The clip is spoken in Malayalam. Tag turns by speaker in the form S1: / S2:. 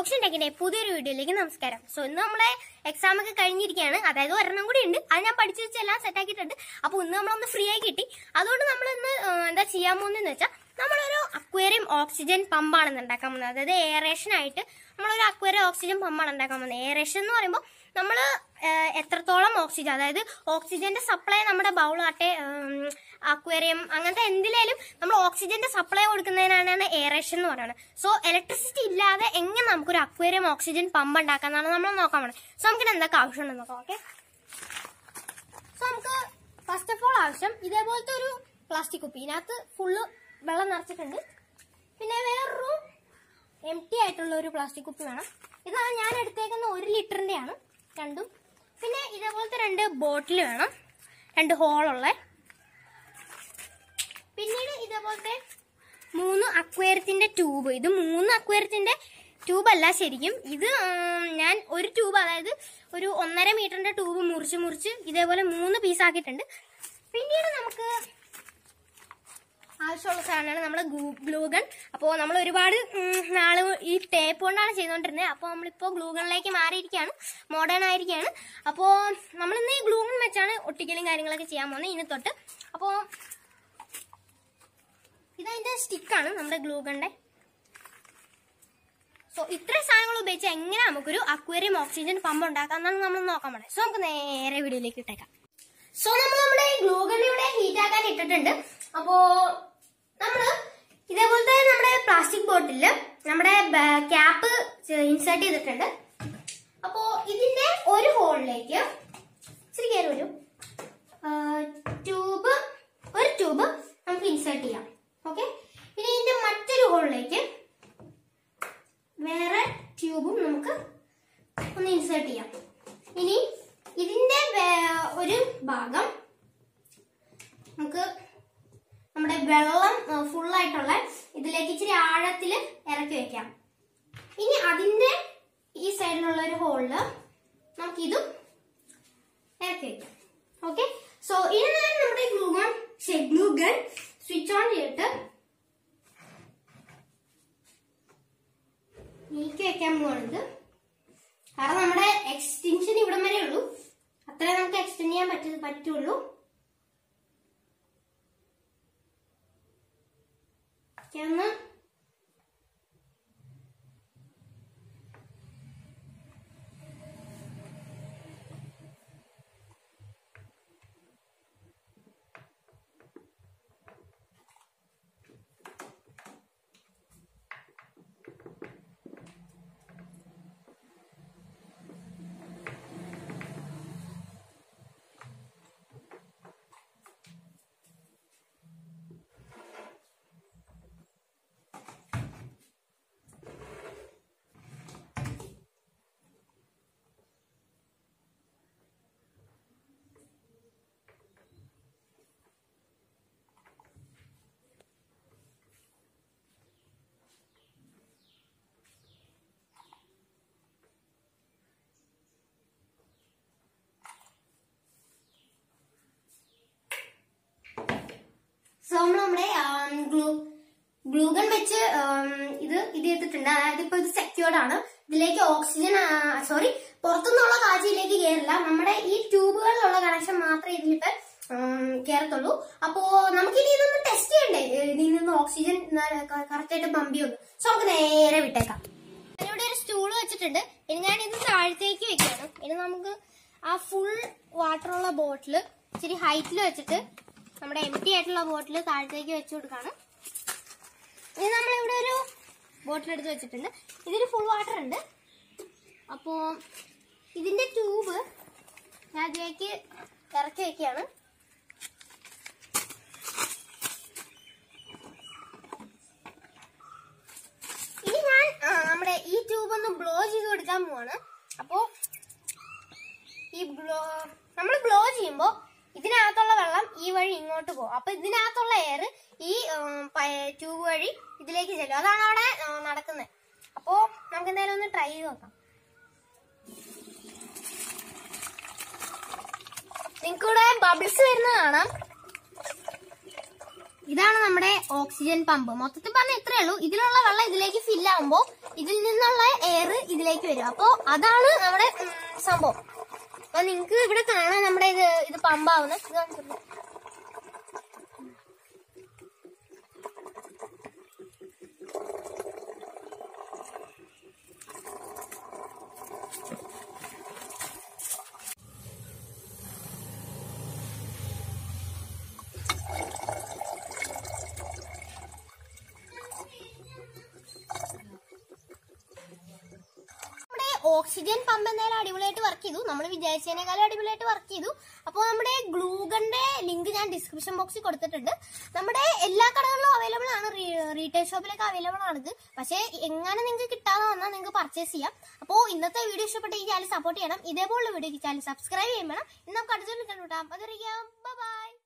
S1: ഓപ്ഷൻ ടെക്കിന്റെ പുതിയൊരു വീഡിയോയിലേക്ക് നമസ്കാരം സോ ഇന്ന് നമ്മുടെ എക്സാം ഒക്കെ കഴിഞ്ഞിരിക്കുകയാണ് അതായത് ഒരെണ്ണം കൂടി ഉണ്ട് അത് ഞാൻ പഠിച്ചു വെച്ചെല്ലാം സെറ്റ് ആക്കിയിട്ടുണ്ട് അപ്പോൾ ഇന്ന് നമ്മളൊന്ന് ഫ്രീ ആയി കിട്ടി അതുകൊണ്ട് നമ്മൾ ഇന്ന് എന്താ ചെയ്യാൻ പോകുന്നതെന്ന് വെച്ചാൽ നമ്മളൊരു അക്വേറിയം ഓക്സിജൻ പമ്പാണ് ഇന്ന് ഉണ്ടാക്കാൻ പോകുന്നത് അതായത് എയറേഷൻ ആയിട്ട് നമ്മളൊരു അക്വേറിയം ഓക്സിജൻ പമ്പാണ് ഉണ്ടാക്കാൻ പോകുന്നത് എയറേഷൻ എന്ന് പറയുമ്പോൾ നമ്മൾ എത്രത്തോളം ഓക്സിജൻ അതായത് ഓക്സിജന്റെ സപ്ലൈ നമ്മുടെ ബൗളാട്ടെ അക്വേറിയം അങ്ങനത്തെ എന്തിലേലും നമ്മൾ ഓക്സിജന്റെ സപ്ലൈ കൊടുക്കുന്നതിനാണ് എയറേഷൻ എന്ന് പറയുന്നത് സോ ഇലക്ട്രിസിറ്റി ഇല്ലാതെ എങ്ങനെ നമുക്കൊരു അക്വേറിയം ഓക്സിജൻ പമ്പ് ഉണ്ടാക്കാന്നാണ് നമ്മൾ നോക്കാൻ പോകുന്നത് സോ നമുക്ക് എന്തൊക്കെ ആവശ്യമുണ്ടെന്ന് നോക്കാം ഓക്കെ സോ നമുക്ക് ഫസ്റ്റ് ഓഫ് ഓൾ ആവശ്യം ഇതേപോലത്തെ ഒരു പ്ലാസ്റ്റിക് കുപ്പി ഇതിനകത്ത് ഫുള്ള് വെള്ളം നിറച്ചിട്ടുണ്ട് പിന്നെ വേറൊരു എം ടി ആയിട്ടുള്ള ഒരു പ്ലാസ്റ്റിക് കുപ്പി വേണം ഇതാണ് ഞാൻ എടുത്തേക്കുന്ന ഒരു ലിറ്ററിന്റെ ആണ് രണ്ടും പിന്നെ ഇതേപോലത്തെ രണ്ട് ബോട്ടിൽ വേണം രണ്ട് ഹോളുള്ള പിന്നീട് ഇതേപോലത്തെ മൂന്ന് അക്വേറിയത്തിന്റെ ട്യൂബ് ഇത് മൂന്ന് അക്വേറിയത്തിന്റെ ട്യൂബ് അല്ല ശരിക്കും ഇത് ഉം, ഞാൻ ഒരു ട്യൂബ് അതായത് ഒരു ഒന്നര മീറ്ററിന്റെ ട്യൂബ് മുറിച്ച് മുറിച്ച് ഇതേപോലെ മൂന്ന് പീസ് ആക്കിയിട്ടുണ്ട് പിന്നീട് നമുക്ക് ആവശ്യമുള്ള സാധനമാണ് നമ്മുടെ ഗ്ലൂഗൺ അപ്പോൾ നമ്മൾ ഒരുപാട് ഉം, നാള് ഈ ടേപ്പ് കൊണ്ടാണ് ചെയ്തുകൊണ്ടിരുന്നത് അപ്പോൾ നമ്മളിപ്പോൾ ഗ്ലൂഗണിലേക്ക് മാറിയിരിക്കുകയാണ് മോഡേൺ ആയിരിക്കുകയാണ് അപ്പോൾ നമ്മളിന്ന് ഈ ഗ്ലൂഗൺ വെച്ചാണ് ഒട്ടിക്കലും കാര്യങ്ങളൊക്കെ ചെയ്യാൻ പോകുന്നത് ഇനി തൊട്ട് അപ്പോൾ ഇതതിന്റെ സ്റ്റിക്കാണ് നമ്മുടെ ഗ്ലൂഗണിന്റെ സോ ഇത്രയും സാധനങ്ങൾ ഉപയോഗിച്ച് എങ്ങനെ നമുക്കൊരു അക്വേറിയം ഓക്സിജൻ പമ്പ് ഉണ്ടാക്കാമെന്നാണ് നമ്മൾ നോക്കാൻ പോണേ സോ നമുക്ക് നേരെ വീഡിയോയിലേക്ക് ഇട്ടേക്കാം സോ നമ്മൾ നമ്മുടെ ഗ്ലൂഗൺ ഇവിടെ ഹീറ്റ് ആക്കാൻ ഇട്ടിട്ടുണ്ട് അപ്പോ നമ്മള് ഇതേപോലത്തെ നമ്മുടെ പ്ലാസ്റ്റിക് ബോട്ടില് നമ്മുടെ ക്യാപ്പ് ഇൻസേർട്ട് ചെയ്തിട്ടുണ്ട് അപ്പോ ഇതിന്റെ ഒരു ഹോളിലേക്ക് ഇച്ചിരി കയറി വരും ട്യൂബ് ഒരു ട്യൂബ് നമുക്ക് ഇൻസേർട്ട് ചെയ്യാം ഓക്കെ ഇനി ഇതിന്റെ മറ്റൊരു ഹോളിലേക്ക് വേറെ ട്യൂബും നമുക്ക് ഒന്ന് ഇൻസേർട്ട് ചെയ്യാം ഇനി ഇതിന്റെ വേ- ഒരു ഭാഗം നമുക്ക് നമ്മുടെ വെള്ളം ഫുൾ ആയിട്ടുള്ള ഇതിലേക്ക് ഇച്ചിരി ആഴത്തിൽ ഇറക്കി വെക്കാം ഇനി അതിന്റെ ഈ സൈഡിലുള്ള ഒരു ഹോളില് നമുക്ക് ഇതും ഇറക്കി വെക്കാം ഓക്കെ സോ ഇനി ഞാൻ നമ്മുടെ ഗ്ലൂഗൺ ഗ്ലൂഗൺ സ്വിച്ച് ഓൺ ചെയ്തിട്ട് നീക്കി വെക്കാൻ പോവാണിത് കാരണം നമ്മുടെ എക്സ്റ്റൻഷൻ ഇവിടം വരെ ഉള്ളൂ അത്രേ നമുക്ക് എക്സ്റ്റെൻഡ് ചെയ്യാൻ പറ്റ പറ്റുള്ളൂ ഓക്കേ, ഒന്ന് സോ നമ്മൾ നമ്മുടെ ഗ്ലൂ ഗ്ലൂഗൺ വെച്ച് ആം, ഇത് ഇത് ചെയ്തിട്ടുണ്ട് അതായത് ഇപ്പൊ ഇത് സെക്യൂർഡ് ആണ് ഇതിലേക്ക് ഓക്സിജൻ സോറി പുറത്തുനിന്നുള്ള കാഴ്ചയിലേക്ക് കയറില്ല നമ്മുടെ ഈ ട്യൂബുകളിലുള്ള കണക്ഷൻ മാത്രമേ ഇതിലിട്ട് കയറത്തുള്ളൂ അപ്പോ നമുക്കിനി ഇതൊന്ന് ടെസ്റ്റ് ചെയ്യണ്ടേ ഏ, ഇതിൽ നിന്ന് ഓക്സിജൻ കറക്റ്റ് ആയിട്ട് പമ്പ് ചെയ്യുന്നു സോ നമുക്ക് നേരെ വിട്ടേക്കാം ഇവിടെ ഒരു സ്റ്റൂൾ വെച്ചിട്ടുണ്ട് ഇനി ഞാൻ ഇത് താഴത്തേക്ക് വെക്കുകയാണ് ഇനി നമുക്ക് ആ ഫുൾ വാട്ടറുള്ള ബോട്ടിൽ ഇച്ചിരി ഹൈറ്റിൽ വെച്ചിട്ട് നമ്മുടെ എം ടി ആയിട്ടുള്ള ബോട്ടിൽ താഴത്തേക്ക് വെച്ചു കൊടുക്കാണ് ഇനി നമ്മളിവിടെ ഒരു ബോട്ടിൽ എടുത്ത് വെച്ചിട്ടുണ്ട് ഇതിൽ ഫുൾ വാട്ടർ ഉണ്ട് അപ്പോ ഇതിന്റെ ട്യൂബ് ഞാൻ ഇതിലേക്ക് ഇറക്കി വെക്കുകയാണ് ഇനി ഞാൻ ആ, നമ്മുടെ ഈ ട്യൂബ് ഒന്ന് ബ്ലോ ചെയ്ത് കൊടുക്കാൻ പോവാണ് അപ്പോ ഈ ബ്ലോ നമ്മൾ ബ്ലോ ചെയ്യുമ്പോൾ ഇതിനകത്തുള്ള വെള്ളം ഈ വഴി ഇങ്ങോട്ട് പോകും അപ്പൊ ഇതിനകത്തുള്ള എയർ ഈ ട്യൂബ് വഴി ഇതിലേക്ക് ചെല്ലും അതാണ് അവിടെ നടക്കുന്നത് അപ്പോ നമുക്ക് എന്തായാലും ഒന്ന് ട്രൈ ചെയ്ത് നോക്കാം നിങ്ങൾക്കിവിടെ ബബിൾസ് വരുന്നത് കാണാം ഇതാണ് നമ്മുടെ ഓക്സിജൻ പമ്പ് മൊത്തത്തിൽ പറഞ്ഞാൽ ഇത്രയേ ഉള്ളൂ ഇതിലുള്ള വെള്ളം ഇതിലേക്ക് ഫില്ല് ആകുമ്പോൾ ഇതിൽ നിന്നുള്ള എയർ ഇതിലേക്ക് വരും അപ്പോ അതാണ് നമ്മുടെ ഉം, സംഭവം അപ്പൊ നിങ്ങക്ക് ഇവിടെ കാണാം നമ്മുടെ ഇത് ഇത് പമ്പാവുന്നത് ഇത് കാണിച്ചിട്ടുണ്ടോ? നമ്മുടെ ഓക്സിജൻ പമ്പ് എന്തായാലും അടിപൊളിയായിട്ട് വർക്ക് ചെയ്തു നമ്മൾ വിചാരിച്ചതിനേക്കാളും അടിപൊളിയായിട്ട് വർക്ക് ചെയ്തു അപ്പോൾ നമ്മുടെ ഗ്ലൂഗന്റെ ലിങ്ക് ഞാൻ ഡിസ്ക്രിപ്ഷൻ ബോക്സിൽ കൊടുത്തിട്ടുണ്ട് നമ്മുടെ എല്ലാ കടകളിലും അവൈലബിൾ ആണ് റീറ്റെയിൽ ഷോപ്പിലൊക്കെ അവൈലബിൾ ആണിത് പക്ഷേ എങ്ങനെ നിങ്ങൾക്ക് കിട്ടാതെ വന്നാൽ നിങ്ങൾക്ക് പർച്ചേസ് ചെയ്യാം അപ്പോൾ ഇന്നത്തെ വീഡിയോ ഇഷ്ടപ്പെട്ട ഈ ചാനൽ സപ്പോർട്ട് ചെയ്യണം ഇതേപോലുള്ള വീഡിയോക്ക് ചാനൽ സബ്സ്ക്രൈബ് ചെയ്യണം ഇന്ന് നമുക്ക് അടുത്തൊരു കണ്ടുകൂട്ടാം അതിരിക്കാം ബൈ